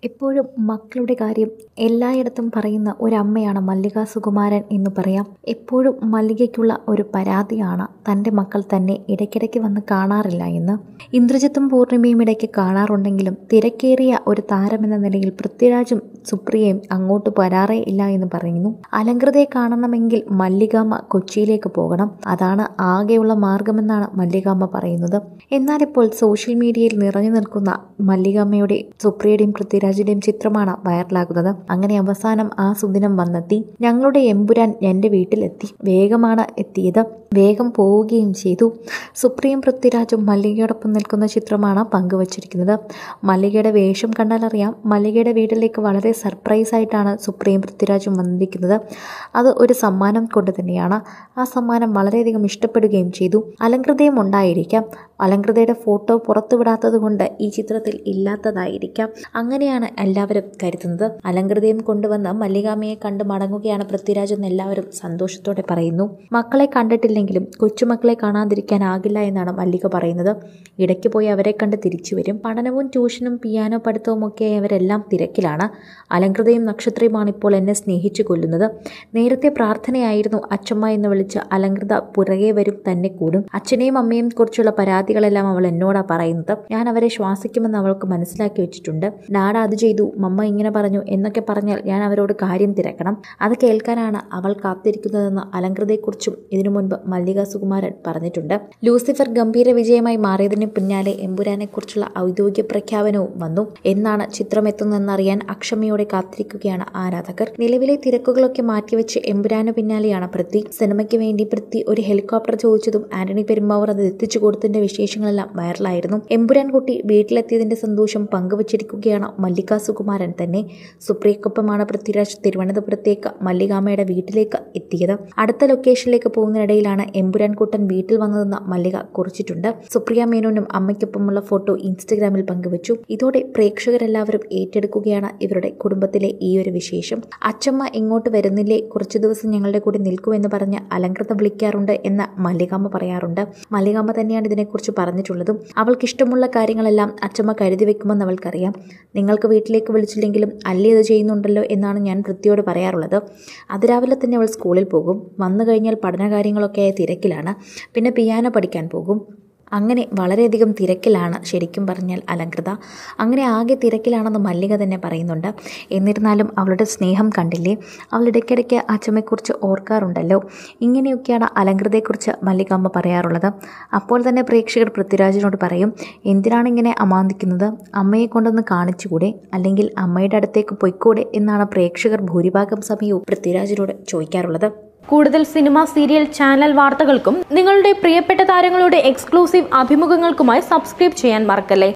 എപ്പോഴും മക്കളുടെ കാര്യം എല്ലായിടത്തും പറയുന്ന ഒരമ്മയാണ് മല്ലിക സുകുമാരൻ എന്ന് പറയാം എപ്പോഴും മല്ലികയ്ക്കുള്ള ഒരു പരാതിയാണ് തൻ്റെ മക്കൾ തന്നെ ഇടയ്ക്കിടയ്ക്ക് വന്ന് കാണാറില്ല എന്ന് ഇന്ദ്രജിത്തും പൂർണിമയും ഇടയ്ക്ക് കാണാറുണ്ടെങ്കിലും തിരക്കേറിയ ഒരു താരമെന്ന നിലയിൽ പൃഥ്വിരാജും സുപ്രിയയും അങ്ങോട്ട് വരാറേ ഇല്ല എന്ന് പറയുന്നു അലങ്കൃതയെ കാണണമെങ്കിൽ മല്ലികാമ്മ കൊച്ചിയിലേക്ക് പോകണം അതാണ് ആകെയുള്ള മാർഗമെന്നാണ് മല്ലികാമ്മ പറയുന്നത് എന്നാൽ ഇപ്പോൾ സോഷ്യൽ മീഡിയയിൽ നിറഞ്ഞു നിൽക്കുന്ന മല്ലികാമ്മയുടെ സുപ്രിയയുടെയും പൃഥ്വിരാജിന്റെയും ചിത്രമാണ് വൈറലാകുന്നത് അങ്ങനെ അവസാനം ആ സുദിനം വന്നെത്തി ഞങ്ങളുടെ എമ്പുരാൻ എൻ്റെ വീട്ടിലെത്തി വേഗമാണ് എത്തിയത് വേഗം പോവുകയും ചെയ്തു സുപ്രിയും പൃഥ്വിരാജും മല്ലികയോടൊപ്പം നിൽക്കുന്ന ചിത്രമാണ് പങ്കുവച്ചിരിക്കുന്നത് മല്ലികയുടെ വേഷം കണ്ടാലറിയാം മല്ലികയുടെ വീട്ടിലേക്ക് വളരെ സർപ്രൈസ് ആയിട്ടാണ് സുപ്രിയും പൃഥ്വിരാജും വന്നിരിക്കുന്നത് അത് ഒരു സമ്മാനം കൊണ്ട് തന്നെയാണ് ആ സമ്മാനം വളരെയധികം ഇഷ്ടപ്പെടുകയും ചെയ്തു അലങ്കൃതയും ഉണ്ടായിരിക്കാം അലങ്കൃതയുടെ ഫോട്ടോ പുറത്തുവിടാത്തത് കൊണ്ട് ഈ ചിത്രത്തിൽ ഇല്ലാത്തതായിരിക്കാം അങ്ങനെയാണ് എല്ലാവരും കരുതുന്നത് അലങ്കൃതയും കൊണ്ടുവന്ന് മല്ലികാമ്മയെ കണ്ട് മടങ്ങുകയാണ് പൃഥ്വിരാജ് എന്ന് എല്ലാവരും സന്തോഷത്തോടെ പറയുന്നു മക്കളെ കണ്ടിട്ടില്ലെങ്കിലും കൊച്ചുമക്കളെ കാണാതിരിക്കാനാകില്ല എന്നാണ് മല്ലിക പറയുന്നത് ഇടയ്ക്ക് പോയി അവരെ കണ്ട് തിരിച്ചു വരും പഠനവും ട്യൂഷനും പിയാനോ പഠിത്തവും ഒക്കെ അവരെല്ലാം തിരക്കിലാണ് അലങ്കൃതയും നക്ഷത്രയുമാണ് ഇപ്പോൾ എന്നെ സ്നേഹിച്ചു കൊല്ലുന്നത് നേരത്തെ പ്രാർത്ഥനയായിരുന്നു അച്ചമ്മ എന്ന് വിളിച്ച് അലങ്കൃത പുറകെ വരും തന്നെ കൂടും അച്ഛനെയും അമ്മയും കുറിച്ചുള്ള പരാതികളെല്ലാം അവൾ എന്നോടാ പറയുന്നത് ഞാൻ അവരെ ശ്വാസിക്കുമെന്ന് അവൾക്ക് മനസ്സിലാക്കി വെച്ചിട്ടുണ്ട് ഡാഡ അത് ചെയ്തു മമ്മ ഇങ്ങനെ പറഞ്ഞു എന്നൊക്കെ പറഞ്ഞാൽ ഞാൻ അവരോട് കാര്യം തിരക്കണം അത് കേൾക്കാനാണ് അവൾ കാത്തിരിക്കുന്നതെന്ന് അലങ്കൃതയെക്കുറിച്ചും ഇതിനു മുൻപ് മല്ലിക സുകുമാരൻ പറഞ്ഞിട്ടുണ്ട് ലൂസിഫർ ഗംഭീര വിജയമായി മാറിയതിന് പിന്നാലെ എമ്പുരാനെക്കുറിച്ചുള്ള ഔദ്യോഗിക പ്രഖ്യാപനവും വന്നു എന്നാണ് ചിത്രം എത്തുന്നതെന്നറിയാൻ അക്ഷമയോടെ കാത്തിരിക്കുകയാണ് ആരാധകർ നിലവിലെ തിരക്കുകളൊക്കെ മാറ്റിവെച്ച് എമ്പുരാന് പിന്നാലെയാണ് പൃഥ്വി സിനിമയ്ക്ക് വേണ്ടി പൃഥ്വി ഒരു ഹെലികോപ്റ്റർ ചോദിച്ചതും ആന്റണി പെരുമ്പാവൂർ അത് എത്തിച്ചു കൊടുത്തതിന്റെ വിശേഷങ്ങളെല്ലാം വൈറലായിരുന്നു എമ്പുരാൻ കുട്ടി വീട്ടിലെത്തിയതിന്റെ സന്തോഷം പങ്കുവച്ചിരിക്കുകയാണ് മല്ലിക സുകുമാരൻ തന്നെ സുപ്രിയക്കൊപ്പമാണ് പൃഥ്വിരാജ് തിരുവനന്തപുരത്തേക്ക് മല്ലികാമ്മയുടെ വീട്ടിലേക്ക് എത്തിയത് അടുത്ത ലൊക്കേഷനിലേക്ക് പോകുന്നതിനിടയിലാണ് എമ്പുരാൻ കുട്ടൻ വീട്ടിൽ വന്നതെന്ന് മല്ലിക കുറിച്ചിട്ടുണ്ട് സുപ്രിയ മേനോനും അമ്മയ്ക്കൊപ്പമുള്ള ഫോട്ടോ ഇൻസ്റ്റഗ്രാമിൽ പങ്കുവച്ചു ഇതോടെ പ്രേക്ഷകരെല്ലാവരും ഏറ്റെടുക്കുകയാണ് ഇവരുടെ കുടുംബത്തിലെ ഈ ഒരു വിശേഷം അച്ചമ്മ ഇങ്ങോട്ട് വരുന്നില്ലേ കുറച്ചു ദിവസം ഞങ്ങളുടെ കൂടെ നിൽക്കുമെന്ന് പറഞ്ഞ് അലങ്കൃത വിളിക്കാറുണ്ട് എന്ന് മല്ലികാമ്മ പറയാറുണ്ട് മല്ലികാമ്മ തന്നെയാണ് ഇതിനെക്കുറിച്ച് പറഞ്ഞിട്ടുള്ളതും അവൾക്ക് ഇഷ്ടമുള്ള കാര്യങ്ങളെല്ലാം അച്ചമ്മ കരുതി വെക്കുമെന്ന് അവൾക്കറിയാം നിങ്ങൾക്ക് വീട്ടിലേക്ക് വിളിച്ചില്ലെങ്കിലും അല്ലി അത് ചെയ്യുന്നുണ്ടല്ലോ എന്നാണ് ഞാൻ വൃത്തിയോട് പറയാറുള്ളത് അതിരാവിലെ തന്നെ അവൾ സ്കൂളിൽ പോകും വന്നു കഴിഞ്ഞാൽ പഠനകാര്യങ്ങളൊക്കെ തിരക്കിലാണ് പിന്നെ പിയാനോ പഠിക്കാൻ പോകും അങ്ങനെ വളരെയധികം തിരക്കിലാണ് ശരിക്കും പറഞ്ഞാൽ അലങ്കൃത അങ്ങനെ ആകെ തിരക്കിലാണെന്ന് മല്ലിക തന്നെ പറയുന്നുണ്ട് എന്നിരുന്നാലും അവളുടെ സ്നേഹം കണ്ടില്ലേ അവൾ ഇടയ്ക്കിടയ്ക്ക് അച്ചമ്മയെക്കുറിച്ച് ഓർക്കാറുണ്ടല്ലോ ഇങ്ങനെയൊക്കെയാണ് അലങ്കൃതയെക്കുറിച്ച് മല്ലിക അമ്മ പറയാറുള്ളത് അപ്പോൾ തന്നെ പ്രേക്ഷകർ പൃഥ്വിരാജിനോട് പറയും എന്തിനാണ് ഇങ്ങനെ അമാന്തിക്കുന്നത് അമ്മയെ കൊണ്ടൊന്ന് കാണിച്ചുകൂടെ അല്ലെങ്കിൽ അമ്മയുടെ അടുത്തേക്ക് പൊയ്ക്കൂടെ എന്നാണ് പ്രേക്ഷകർ ഭൂരിഭാഗം സമയവും പൃഥ്വിരാജിനോട് ചോദിക്കാറുള്ളത് കൂടുതൽ സിനിമ സീരിയൽ ചാനൽ വാർത്തകൾക്കും നിങ്ങളുടെ പ്രിയപ്പെട്ട താരങ്ങളുടെ എക്സ്ക്ലൂസീവ് അഭിമുഖങ്ങൾക്കുമായി സബ്സ്ക്രൈബ് ചെയ്യാൻ മറക്കല്ലേ